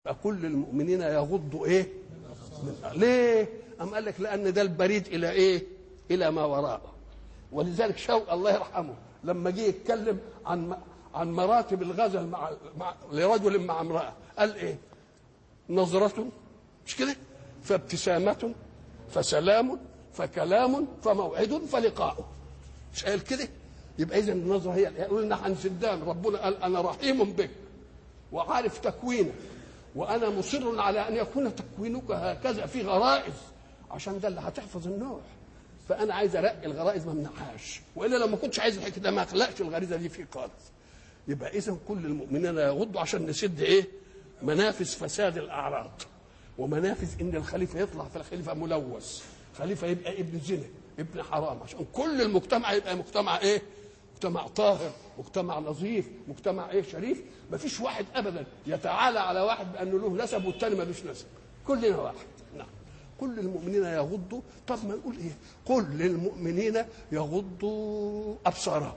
يبقى كل المؤمنين يغضوا ايه من ليه ام قال لك لان ده البريد الى ايه الى ما وراءه ولذلك شوق الله يرحمه لما جه يتكلم عن عن مراتب الغزل مع, مع لرجل مع امراه قال ايه نظرة مش كده فابتسامة فسلام فكلام فموعد فلقاء مش قال كده يبقى اذا النظره هي يقول لنا عن سدان ربنا قال انا رحيم بك وعارف تكوينك وانا مصر على ان يكون تكوينك هكذا في غرائز عشان ده اللي هتحفظ النوع فانا عايز ارقي الغرائز ما امنعهاش والا لو ما كنتش عايز الحكي ده ما اخلقش الغريزه دي فيه خالص يبقى اذا كل المؤمنين يغضوا عشان نسد ايه منافذ فساد الاعراض ومنافذ ان الخليفه يطلع في الخليفه ملوث خليفه يبقى ابن زنا ابن حرام عشان كل المجتمع يبقى مجتمع ايه مجتمع طاهر مجتمع نظيف مجتمع ايه شريف ما فيش واحد ابدا يتعالى على واحد بانه له نسب والتاني ملوش نسب كلنا واحد نعم كل المؤمنين يغضوا طب ما نقول ايه قل للمؤمنين يغضوا ابصارهم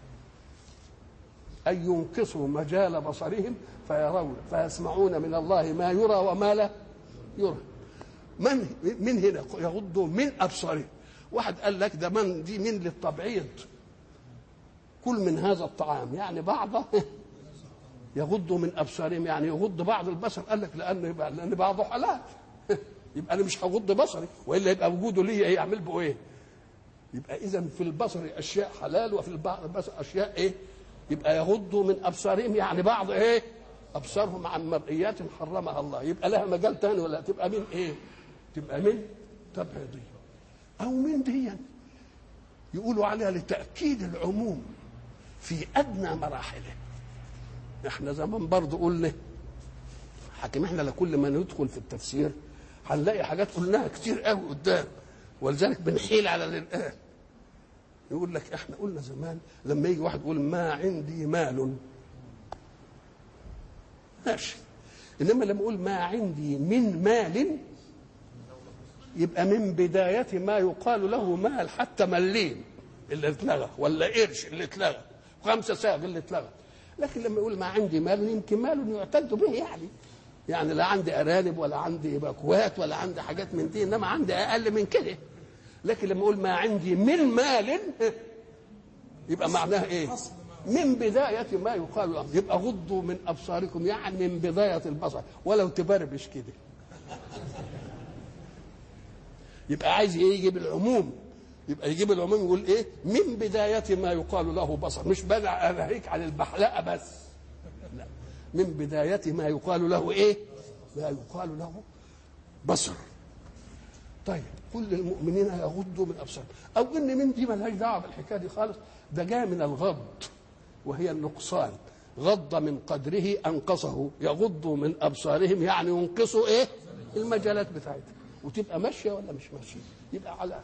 أن ينقصوا مجال بصرهم فيرون فيسمعون من الله ما يرى وما لا يرى من من هنا يغضوا من أبصارهم واحد قال لك ده من دي من للتبعيض كل من هذا الطعام يعني بعضه يغضوا من أبصارهم يعني يغض بعض البصر قال لك لأنه يبقى لأن بعضه حلال يبقى أنا مش هغض بصري وإلا يبقى وجوده ليا يعمل به إيه يبقى إذا في البصر أشياء حلال وفي البصر أشياء إيه يبقى يغضوا من ابصارهم يعني بعض ايه ابصارهم عن مرئيات حرمها الله يبقى لها مجال تاني ولا تبقى من ايه تبقى من تبعيضيه او من دي يقولوا عليها لتاكيد العموم في ادنى مراحله احنا زمان برضه قلنا حكم احنا لكل ما ندخل في التفسير هنلاقي حاجات قلناها كتير قوي قدام ولذلك بنحيل على الان يقول لك احنا قلنا زمان لما يجي واحد يقول ما عندي مال ماشي انما لما يقول ما عندي من مال يبقى من بداية ما يقال له مال حتى ملين اللي اتلغى ولا قرش اللي اتلغى خمسة ساغ اللي اتلغى لكن لما يقول ما عندي مال يمكن مال يعتد به يعني يعني لا عندي ارانب ولا عندي باكوات ولا عندي حاجات من دي انما عندي اقل من كده لكن لما اقول ما عندي من مال يبقى معناها ايه من بداية ما يقال لهم يبقى غضوا من أبصاركم يعني من بداية البصر ولو تبربش كده يبقى عايز ايه يجيب العموم يبقى يجيب العموم يقول ايه من بداية ما يقال له بصر مش بدع اناهيك عن البحلقة بس لا من بداية ما يقال له ايه ما يقال له بصر طيب كل المؤمنين يغضوا من ابصارهم او ان من دي ملهاش دعوه بالحكايه دي خالص ده جاء من الغض وهي النقصان غض من قدره انقصه يغضوا من ابصارهم يعني ينقصوا ايه المجالات بتاعتها وتبقى ماشيه ولا مش ماشيه يبقى على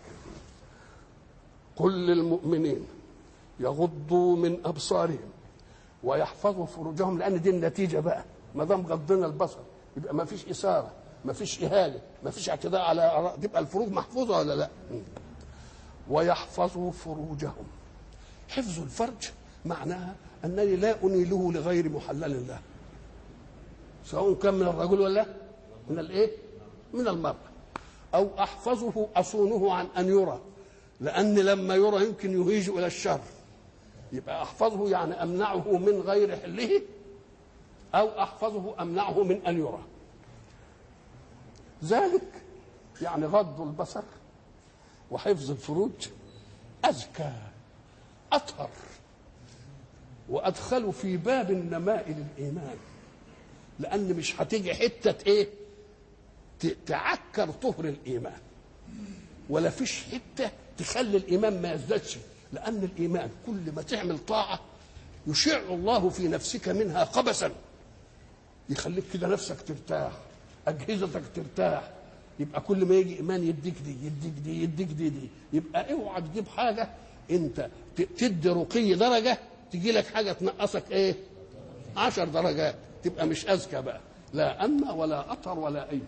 كل المؤمنين يغضوا من ابصارهم ويحفظوا فروجهم لان دي النتيجه بقى ما دام غضنا البصر يبقى ما فيش اثاره ما فيش إهانة ما فيش اعتداء على تبقى الفروج محفوظة ولا لا ويحفظوا فروجهم حفظ الفرج معناها أنني لا أنيله لغير محلل له سواء كان من الرجل ولا من الايه من المرأة أو أحفظه أصونه عن أن يرى لأن لما يرى يمكن يهيج إلى الشر يبقى أحفظه يعني أمنعه من غير حله أو أحفظه أمنعه من أن يرى ذلك يعني غض البصر وحفظ الفروج أزكى أطهر وأدخلوا في باب النماء للإيمان لأن مش هتيجي حتة إيه تعكر طهر الإيمان ولا فيش حتة تخلي الإيمان ما يزدادش لأن الإيمان كل ما تعمل طاعة يشع الله في نفسك منها قبسا يخليك كده نفسك ترتاح اجهزتك ترتاح يبقى كل ما يجي ايمان يديك دي يديك دي يديك دي دي يبقى اوعى تجيب حاجه انت تدي رقي درجه تجي لك حاجه تنقصك ايه عشر درجات تبقى مش اذكى بقى لا أن ولا أطهر ولا أي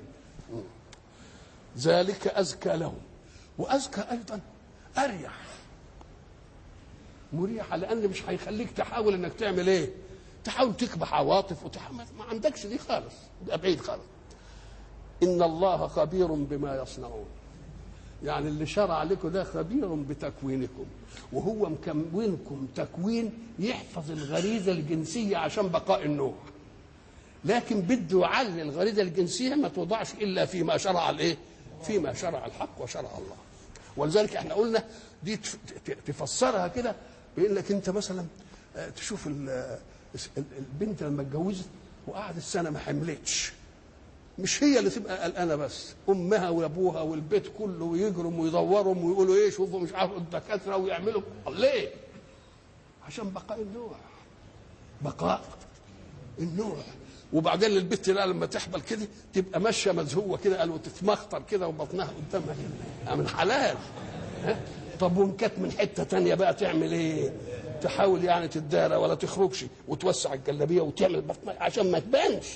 ذلك أزكى لهم وأزكى أيضا أريح مريحة لأن مش هيخليك تحاول إنك تعمل إيه تحاول تكبح عواطف وتحاول ما عندكش دي خالص ده بعيد خالص ان الله خبير بما يصنعون يعني اللي شرع لكم ده خبير بتكوينكم وهو مكونكم تكوين يحفظ الغريزه الجنسيه عشان بقاء النوع لكن بده يعلي الغريزه الجنسيه ما توضعش الا فيما شرع الايه؟ فيما شرع الحق وشرع الله ولذلك احنا قلنا دي تفسرها كده بانك انت مثلا تشوف البنت لما اتجوزت وقعدت سنه ما حملتش مش هي اللي تبقى قلقانه بس امها وابوها والبيت كله ويجروا ويدوروا ويقولوا ايه شوفوا مش عارف الدكاتره ويعملوا ليه؟ عشان بقاء النوع بقاء النوع وبعدين البت لا لما تحبل كده تبقى ماشيه مزهوه كده قالوا تتمخطر كده وبطنها قدامها كده من حلال ها؟ طب وان كانت من حته تانية بقى تعمل ايه؟ تحاول يعني تدارى ولا تخرجش وتوسع الجلابيه وتعمل بطنها عشان ما تبانش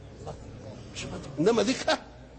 انما ديك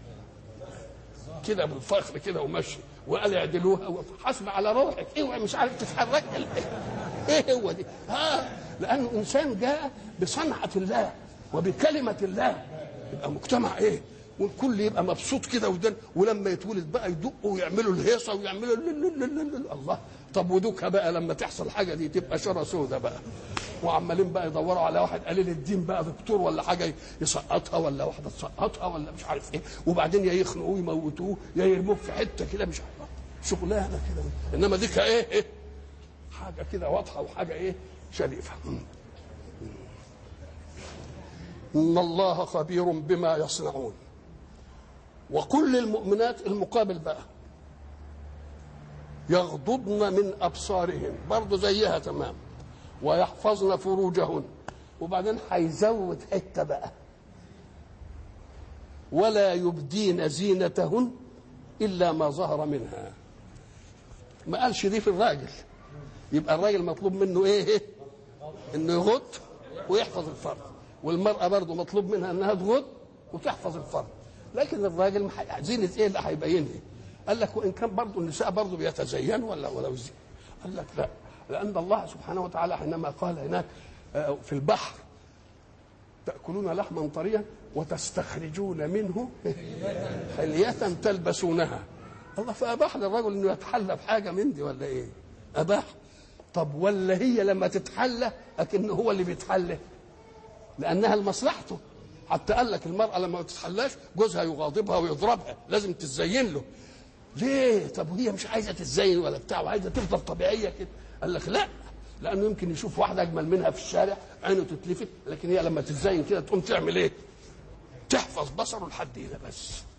كده بالفخر كده ومشي وقال يعدلوها حسب على روحك اوعي مش عارف تتحرك ايه هو دي؟ ها لانه انسان جاء بصنعه الله وبكلمه الله يبقى مجتمع ايه؟ والكل يبقى مبسوط كده ودن ولما يتولد بقى يدقوا ويعملوا الهيصه ويعملوا الله طب ودوكها بقى لما تحصل حاجه دي تبقى شره سودة بقى وعمالين بقى يدوروا على واحد قليل الدين بقى دكتور ولا حاجه يسقطها ولا واحده تسقطها ولا مش عارف ايه وبعدين يا يخنقوه يموتوه يا يرموه في حته كده مش عارف شغلانه كده انما ديك ايه, إيه؟ حاجه كده واضحه وحاجه ايه شريفه ان الله خبير بما يصنعون وكل المؤمنات المقابل بقى يغضضن من ابصارهن برضه زيها تمام ويحفظن فروجهن وبعدين هيزود حته بقى ولا يبدين زينتهن الا ما ظهر منها ما قالش دي في الراجل يبقى الراجل مطلوب منه ايه, إيه؟ انه يغض ويحفظ الفرد والمراه برضه مطلوب منها انها تغض وتحفظ الفرد لكن الراجل زينه ايه اللي هيبينها قال لك وان كان برضه النساء برضه بيتزينوا ولا ولا قال لك لا لان الله سبحانه وتعالى حينما قال هناك في البحر تاكلون لحما طريا وتستخرجون منه حلية تلبسونها الله فاباح للرجل انه يتحلى بحاجه من دي ولا ايه؟ اباح طب ولا هي لما تتحلى اكن هو اللي بيتحلى لانها لمصلحته حتى قال لك المرأة لما ما تتحلاش جوزها يغاضبها ويضربها لازم تتزين له ليه طب وهي مش عايزة تتزين ولا بتاع وعايزة تفضل طبيعية كده قال لك لا لأنه يمكن يشوف واحدة أجمل منها في الشارع عينه تتلفت لكن هي لما تتزين كده تقوم تعمل إيه تحفظ بصره لحد هنا بس